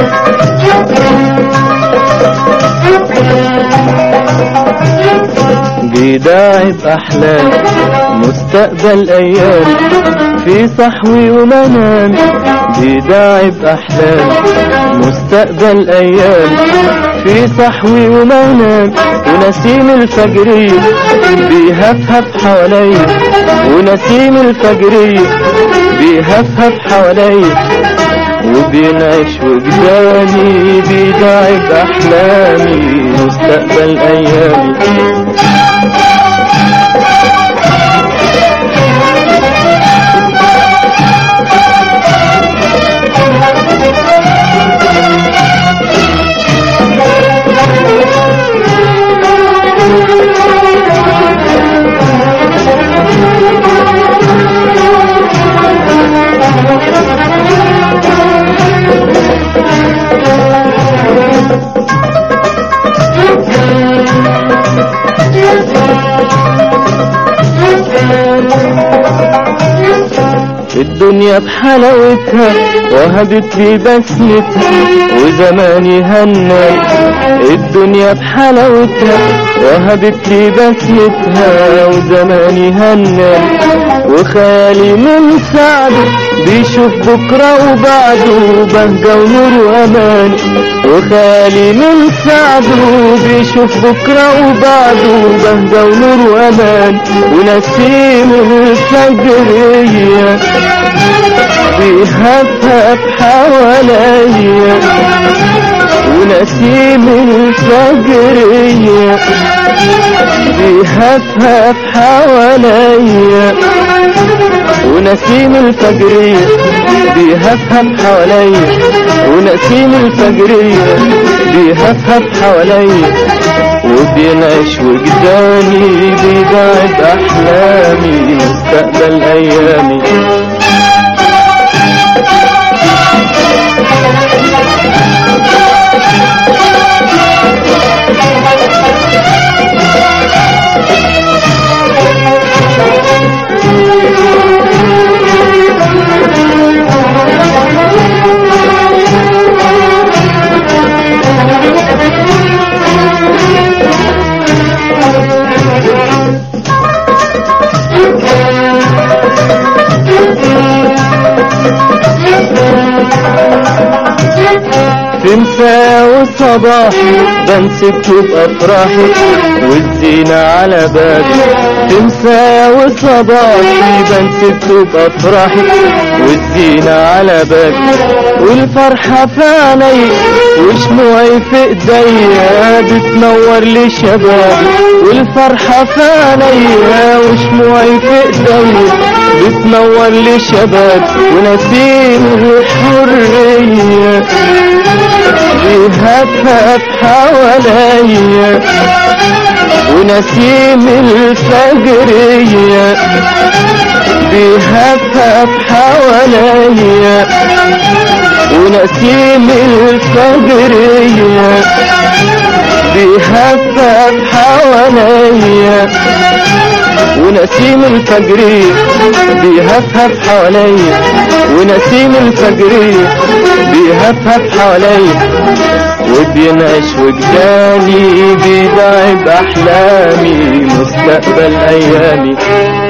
بيداعب أحلام مستقبل أيام في صحوي ومنام بيداعب أحلام مستقبل أيام في صحوي ومنام ونسيم الفجرية بيهفهف حواليا ونسيم الفجرية بيهفهف حواليا وبينعش وجداني بيداعب أحلامي مستقبل أيامي الدنيا بحلاوتها وهبت لي بسمتها وزماني هنى الدنيا بحلاوتها وهبت لي بسمتها وزماني هنى وخيالي من سعده بيشوف بكرة وبعده بهجة ونور وأمان وخيالي من سعده بيشوف بكرة وبعده بهجة ونور وأمان ونسيم الفجرية بيهفهف حواليا ونسيم الفجرية بيهفهف حواليا ونسيم الفجرية بيهفهف حواليا ونسيم الفجرية بيهفهف حواليا وبينعش وجداني بيبعد أحلامي مستقبل أيامي في مساء وصباحي بمسك بأفراحي والزينة على بابي في مساء وصباحي بمسك بأفراحي والزينة على بابي والفرحة في عيني وشموعي في ايديا بتنور لي شبابي والفرحة في عينيا وشموعي في ايديا بتنور لي شباب ونسيم الحرية بيهفهف حواليا ونسيم الفجرية بيهفهف حواليا ونسيم الفجرية بيهفهف حواليا ونسيم الفجرية بيهفهف حواليا ونسيم الفجرية بيهفهف حواليا وبينعش وجداني بيدعب أحلامي مستقبل أيامي